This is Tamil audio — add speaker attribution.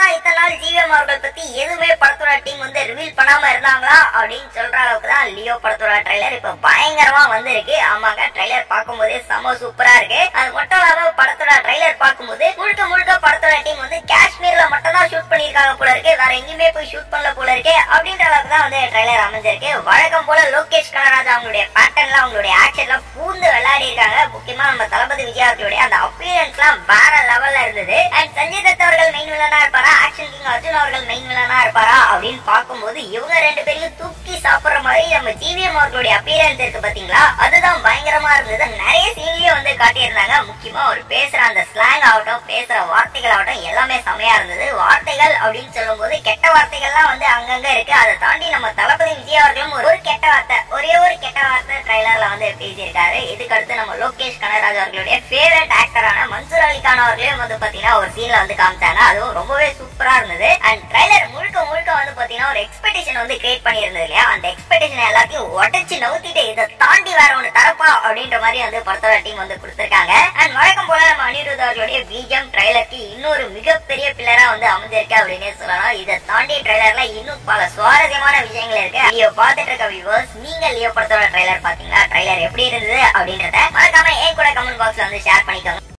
Speaker 1: தான் இத்தனை நாள் ஜிவிஎம் அவர்கள் பத்தி எதுவுமே படத்தோட டீம் வந்து ரிவீல் பண்ணாம இருந்தாங்களா அப்படின்னு சொல்ற அளவுக்கு தான் லியோ படத்தோட ட்ரைலர் இப்ப பயங்கரமா வந்திருக்கு ஆமாங்க ட்ரைலர் பார்க்கும்போதே செம சூப்பரா இருக்கு அது மட்டும் இல்லாம படத்தோட ட்ரைலர் பார்க்கும்போது முழுக்க முழுக்க படத்தோட டீம் வந்து காஷ்மீர்ல மட்டும் தான் ஷூட் பண்ணிருக்காங்க போல இருக்கு வேற எங்கேயுமே போய் ஷூட் பண்ணல போல இருக்கு அப்படின்ற அளவுக்கு தான் வந்து ட்ரைலர் அமைஞ்சிருக்கு வழக்கம் போல லோகேஷ் கனராஜ் அவங்களுடைய பேட்டர்ன்ல அவங்களுடைய ஆக்ஷன்ல பூந்து விளையாடி இருக்காங்க முக்கியமா நம்ம தளபதி விஜய் அவர்களுடைய அந்த அப்பியரன்ஸ்லாம் வேற லெவல்ல இருந்தது அண்ட் சஞ்சய் தத் அவர்கள் மெயின் வில்லனா இருப்பாரா ஆக்ஷன் கிங் அர்ஜுன் அவர்கள் மெயின் வில்லனா இருப்பாரா அப்படின்னு பார்க்கும்போது இவங்க ரெண்டு பேரையும் தூக்கி சாப்பிடுற மாதிரி நம்ம ஜிவிஎம் அவர்களுடைய அப்பியரன்ஸ் இருக்கு பாத்தீங்களா அதுதான் பயங்கரமா இருந்தது நிறைய சீன்லயும் வந்து காட்டியிருந்தாங்க முக்கியமா ஒரு பேசுற அந்த ஸ்லாங் ஆகட்டும் பேசுற வார்த்தைகள் ஆகட்டும் எல்லாமே செமையா இருந்தது வார்த்தைகள் அப்படின்னு சொல்லும்போது கெட்ட வார்த்தைகள்லாம் வந்து அங்கங்க இருக்கு அதை தாண்டி நம்ம தளபதி விஜய் அவர்களும் ஒரு ஒரு கெட்ட வார்த்தை ஒரே ஒரு கெட்ட வார்த்தை ட்ரைலர்ல வந்து பேசியிருக்காரு இதுக்கு அடுத்து நம்ம லோகேஷ் கனகராஜ் அவர்களுடைய ஃபேவரட் ஆக்டரான மன்சூர் அலிகான் அவர்களையும் வந்து பாத்தீங்கன்னா ஒரு சீன்ல வந்து காமிச்சாங்க அதுவும் ரொம்பவே சூப்பரா இருந்தது அண்ட் ட்ரைலர் முழுக்க முழுக்க வந்து பாத்தீங்கன்னா ஒரு எக்ஸ்பெக்டேஷன் வந்து கிரியேட் பண்ணியிருந்தது இல்லையா அந்த எக்ஸ்பெக்டேஷன் எல்லாத்தையும் உடச்சு நவுத்திட்டு இதை தாண்டி வேற ஒண்ணு தரப்பா அப்படின்ற மாதிரி வந்து படத்தோட டீம் வந்து கொடுத்திருக்காங்க அண்ட் வழக்கம் போல நம்ம அனிருத் அவர்களுடைய பிஜிஎம் ட்ரைலருக்கு இன்னொரு மிகப்பெரிய பில்லரா வந்து அமைஞ்சிருக்கு அப்படின்னே சொல்லலாம் இதை தாண்டி ட்ரைலர்ல இன்னும் பல சுவாரஸ்யமான விஷயங்கள் இருக்கு லியோ பார்த்துட்டு இருக்க வியூவர்ஸ் நீங்க லியோ படத்தோட ட்ரைலர் பாத்தீங்களா ட்ரைலர் எப்படி இருந்தது அப்படின்றத மறக்காம என் கூட கமெண்ட் பாக்ஸ்ல வந்து ஷேர் பண்ணிக்கோங்க